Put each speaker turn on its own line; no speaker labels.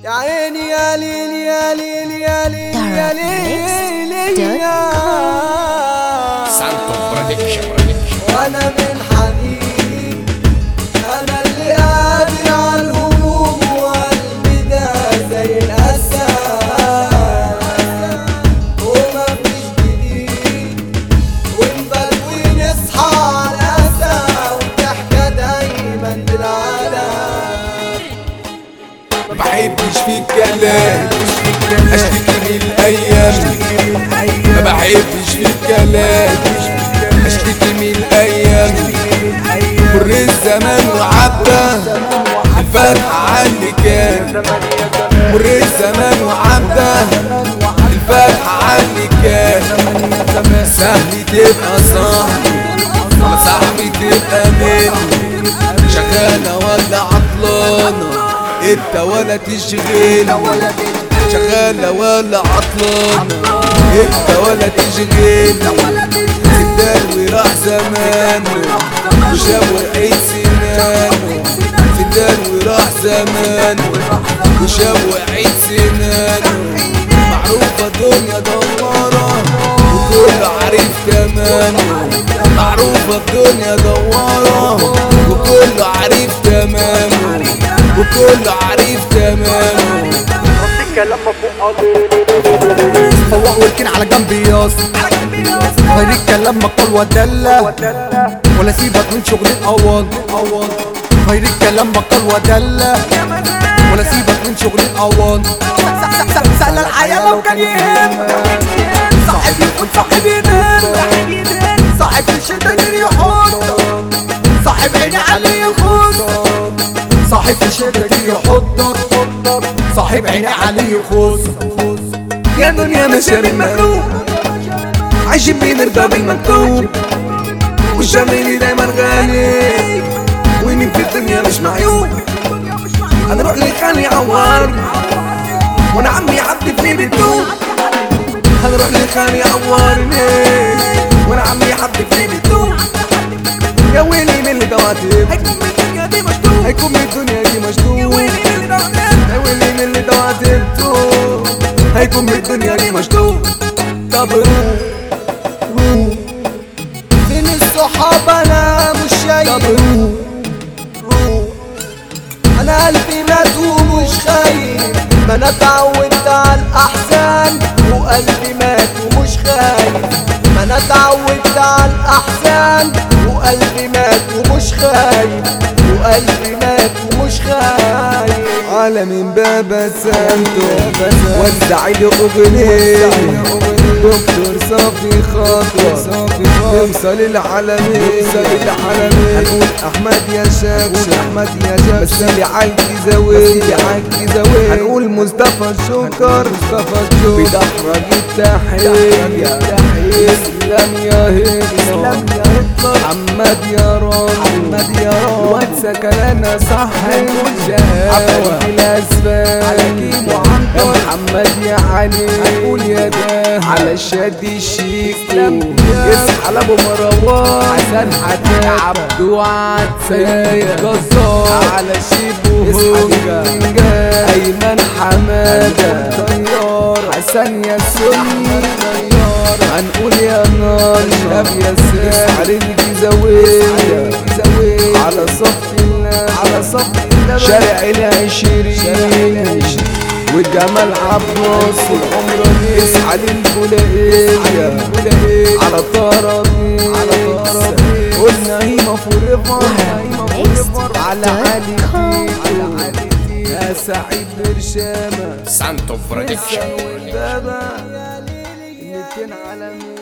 يا عيني يا ليل يا ليل يا ليل يا ليل يا
Santo Production.
وانا من حديد انا اللي قادر على الهموم وقلبي ده زي الاسد وما فيش جديد ونبات ونصحى على اسى والضحكه دايما بالعالم
ما بحبش في الكلام اشتكي من الايام ما بحبش في الكلام اشتكي من الايام مر الزمان وعدى الفتح عني كان مر الزمان وعدى الفتح عني كان سهل تبقى صاحبي ولا صاحبي تبقى مني شغالة ولا عطلانة انت ولا تشغل شغالة ولا عطلانة انت ولا تشغل الدلو راح زمانه وشاور عيد سنانه في الدلو راح زمانه وشاور عيد سنانه معروفة الدنيا دوارة وكل عارف تمامه معروفة الدنيا دوارة وكل عارف تمامه وكل عارف تمامه
فوق والكين على جنب ياس غير الكلام مقال ودلة ولا سيبك من شغل الأوض غير الكلام مقال ودلة ولا سيبك من شغل الأوض سأل الحياة لو كان يهم صاحب يكون صاحب ينام صاحب في الشدة يجري يحط صاحب عيني عليه يخص صاحب في الشدة يجري يحط صاحب عيني عليه يخص يا دنيا مشاري مقلوب عايشين بنرضى بالمكتوب والشمالي دايما غالي ومين في الدنيا مش معيوب هنروح لخاني عوارني وانا عمي حبتني بالدوب هنروح لخاني عوارني وانا عمي حبتني بالدوب يا ويلي من اللي دواتي هيكون من الدنيا دي مشدود هيكون من الدنيا دي مشدود يا ويلي من اللي دواتي يا ويلي من اللي دواتي هيكون من الدنيا دي مشدود طب روح روح
فين الصحاب انا مش
طب
شايف
روح
روح انا قلبي مات ومش خايف ما انا اتعودت على الاحزان وقلبي مات ومش خايف ما انا اتعودت على الاحزان وقلبي مات ومش خايف وقلبي مات ومش خايف
على من باب سانتو وزع لي اغنية دكتور صافي خطوة يوصل العالمين يوصل العالمين هنقول احمد يا شاف احمد يا شاف بس اللي عايكي زاوية اللي عايكي زاوية هنقول مصطفى الشكر مصطفى الشكر بدحرج التحية اسلام يا هيك محمد يا رامي محمد يا رامي الواد سكنانا صح عفوا في الاسفل يا محمد يا علي هنقول يا ده على الشاد الشيك يصحى ابو مروان حسن حتى عبدو عاد سيد جزار على شيبو هوجا ايمن حماده طيار حسن يا سني طيار هنقول يا نار شاب يا سحر الجزاوية على صف الله على صف الله شارع العشرين والجمال عباس العمراني اسعد البولائية على طرابيس على طرابيس قلنا هيما فوريفر على علي على علي يا سعيد برشامة
Santo Production.
بابا 200 على 100